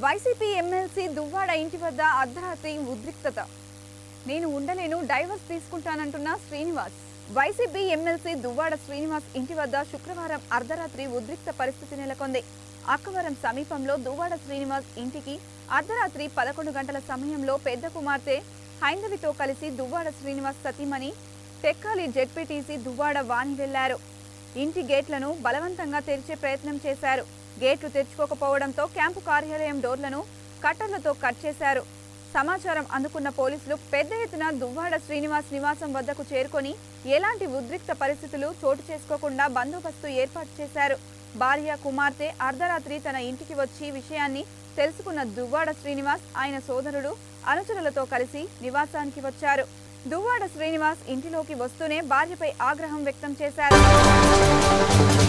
YCP MLC Duvvada ఇంటి వద్ద అర్ధరాత్రి ఉద్రిక్తత నేను ఉండలేను డైవర్స్ తీసుకుంటానంటున్న శ్రీనివాస్ వైసీపీ ఎమ్మెల్సీ దువ్వాడ శ్రీనివాస్ ఇంటి వద్ద శుక్రవారం అర్ధరాత్రి ఉద్రిక్త పరిస్థితి నెలకొంది అక్కవరం సమీపంలో దువ్వాడ శ్రీనివాస్ ఇంటికి అర్ధరాత్రి పదకొండు గంటల సమయంలో పెద్ద కుమార్తె హైందవితో కలిసి దువ్వాడ శ్రీనివాస్ సతీమణి తెక్కాలి జెడ్పీటీసీ దువ్వాడ వాణి వెళ్లారు ఇంటి గేట్లను బలవంతంగా తెరిచే ప్రయత్నం చేశారు గేట్లు తెరుచుకోకపోవడంతో క్యాంపు కార్యాలయం డోర్లను కట్టర్లతో కట్ చేశారు సమాచారం అందుకున్న పోలీసులు పెద్ద ఎత్తున దువ్వాడ శ్రీనివాస్ నివాసం వద్దకు చేరుకొని ఎలాంటి ఉద్రిక్త పరిస్థితులు చోటు చేసుకోకుండా బందోబస్తు ఏర్పాటు చేశారు భార్య కుమార్తె అర్ధరాత్రి తన ఇంటికి వచ్చి విషయాన్ని తెలుసుకున్న దువ్వాడ శ్రీనివాస్ ఆయన సోదరుడు అనుచరులతో కలిసి నివాసానికి వచ్చారు దువ్వాడ శ్రీనివాస్ ఇంటిలోకి వస్తూనే భార్యపై ఆగ్రహం వ్యక్తం చేశారు